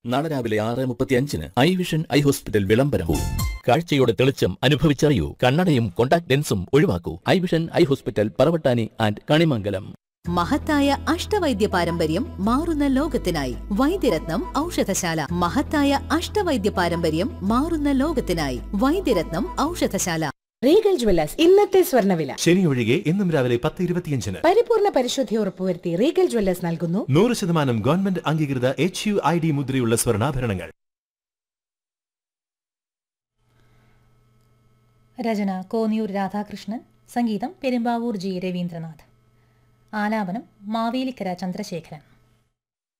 നാളെ രാവിലെ ആറ് മുപ്പത്തി അഞ്ചിന് ഐ വിഷൻ ഐ ഹോസ്പിറ്റൽ വിളംബരവും കാഴ്ചയുടെ തെളിച്ചം അനുഭവിച്ചറിയൂ കണ്ണടയും കോണ്ടാക്ട് ലെൻസും ഒഴിവാക്കൂ eye vision eye hospital Paravattani and Kanimangalam മഹത്തായ അഷ്ടവൈദ്യ പാരമ്പര്യം മാറുന്ന ലോകത്തിനായി വൈദ്യരത്നം ഔഷധശാല മഹത്തായ അഷ്ടവൈദ്യ പാരമ്പര്യം മാറുന്ന ലോകത്തിനായി വൈദ്യരത്നം ഔഷധശാല റീഗൽ ജ്വല്ലേഴ്സ് ഇന്നത്തെ സ്വർണ്ണവില ശനി ഒഴികെ എന്നും രാവിലെ പത്ത് ഇരുപത്തിയഞ്ചിന് പരിപൂർണ പരിശുദ്ധി ഉറപ്പുവരുത്തി റീഗൽ ജ്വല്ലേഴ്സ് നൽകുന്നു നൂറ് ശതമാനം ഗവൺമെന്റ് അംഗീകൃത എച്ച് യു ഐ ഡി മുദ്രയുള്ള സ്വർണ്ണാഭരണങ്ങൾ രചന കോന്നിയൂർ രാധാകൃഷ്ണൻ സംഗീതം പെരുമ്പാവൂർ ജി രവീന്ദ്രനാഥ് ആലാപനം മാവേലിക്കര ചന്ദ്രശേഖരൻ